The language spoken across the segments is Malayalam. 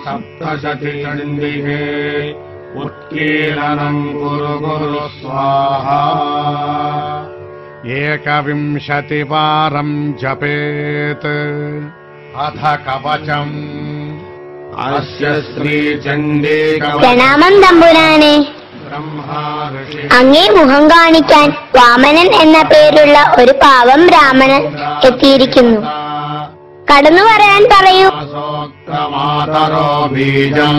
सप्तशतिचण्डिके उत्कीलनम् कुरु कुरु स्वाहा एकविंशतिवारम् जपेत् अथ कवचम् अस्य श्रीचण्डीकवचम् പ്രണാമം തമ്പുരാനെ ब्रह्मा ऋषि അങ്ങേ മുഖം കാണിക്കാൻ വാമനൻ എന്ന പേരുള്ള ഒരു പാവം ബ്രാഹ്മണൻ എത്തിയിരിക്കുന്നു കടന്നു പറയാൻ പറയൂ സോക്തമാതരോ ബീജം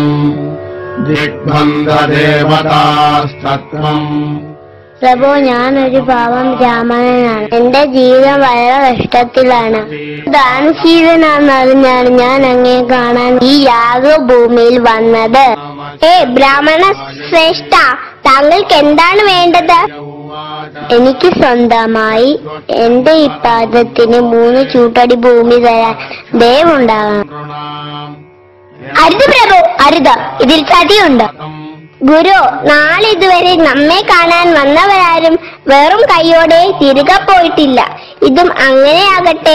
ദിഗ്ബന്ധദേവതാസ്തത്വം പ്രഭു ഞാൻ ഒരു പാവം ബ്രാഹ്മണനാണ് എന്റെ ജീവിതം വളരെ കഷ്ടത്തിലാണ് ദാനശീലനാണെന്നറിഞ്ഞാണ് ഞാൻ അങ്ങേ കാണാൻ ഈ യാഗഭൂമിയിൽ വന്നത് ഏ ബ്രാഹ്മണ ശ്രേഷ്ഠ താങ്കൾക്ക് എന്താണ് വേണ്ടത് എനിക്ക് സ്വന്തമായി എന്റെ ഈ പാദത്തിന് മൂന്ന് ചൂട്ടടി ഭൂമി തരാൻ ദയവുണ്ടാകണം അരുത് പ്രഭു അരുത് ഇതിൽ ചതിയുണ്ട് ഗുരു നാളെ ഇതുവരെ നമ്മെ കാണാൻ വന്നവരാരും വെറും കൈയോടെ തിരികെ പോയിട്ടില്ല ഇതും അങ്ങനെയാകട്ടെ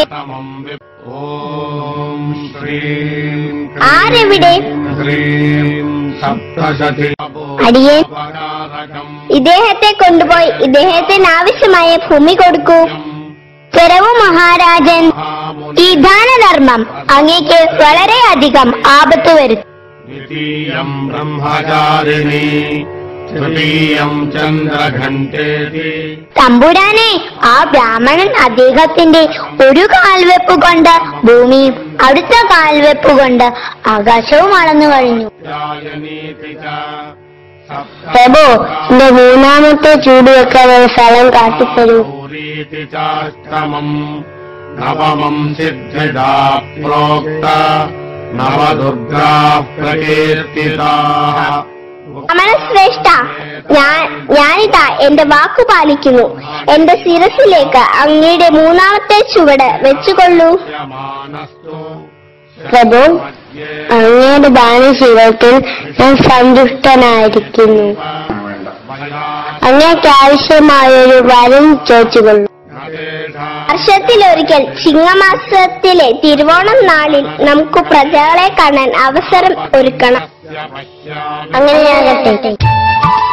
ഓം ശ്രീം ആരെവിടെ ശ്രീം സപ്തശതി അടിയൻ ഉപകാരകം ഇദ്ദേഹത്തെ കൊണ്ടുപോയി ഇദ്ദേഹത്തിന് ആവശ്യമായ ഭൂമി കൊടുക്കൂ ചെറവു മഹാരാജൻ ഈ ദാനധർമ്മം അങ്ങേക്ക് വളരെയധികം ആപത്ത് വരുത്തും द्वितीयं ब्रह्मचारिणी तृतीयं चन्द्रघण्टेति തമ്പുരാനെ ആ ബ്രാഹ്മണൻ അദ്ദേഹത്തിന്റെ ഒരു കാൽവെപ്പ് കൊണ്ട് ഭൂമിയും അടുത്ത കാൽവെപ്പ് കൊണ്ട് ആകാശവും അളന്നു കഴിഞ്ഞു ध्यायनीति च പ്രഭു എന്റെ മൂന്നാമത്തെ ചൂട് വെക്കാൻ ഒരു സ്ഥലം കാട്ടിത്തരൂ सप्तौरीति चाष्टमम् नवमम् सिद्धिदा प्रोक्त नवदुर्गाः प्रकीर्तिताः ശ്രേഷ്ഠ ഞാൻ ഞാനിതാ എന്റെ വാക്കു പാലിക്കുന്നു എന്റെ ശിരസിലേക്ക് അങ്ങയുടെ മൂന്നാമത്തെ ചുവട് വെച്ചുകൊള്ളൂ यमानस्तु പ്രഭു അങ്ങയുടെ ദാനശീലത്തിൽ ഞാൻ സന്തുഷ്ടനായിരിക്കുന്നു അങ്ങേക്ക് ആവശ്യമായൊരു വരം ചോദിച്ചുകൊള്ളു വർഷത്തിലൊരിക്കൽ ചിങ്ങമാസത്തിലെ തിരുവോണം നാളിൽ നമുക്ക് പ്രജകളെ കാണാൻ അവസരം ഒരുക്കണം അങ്ങനെയാകട്ടെ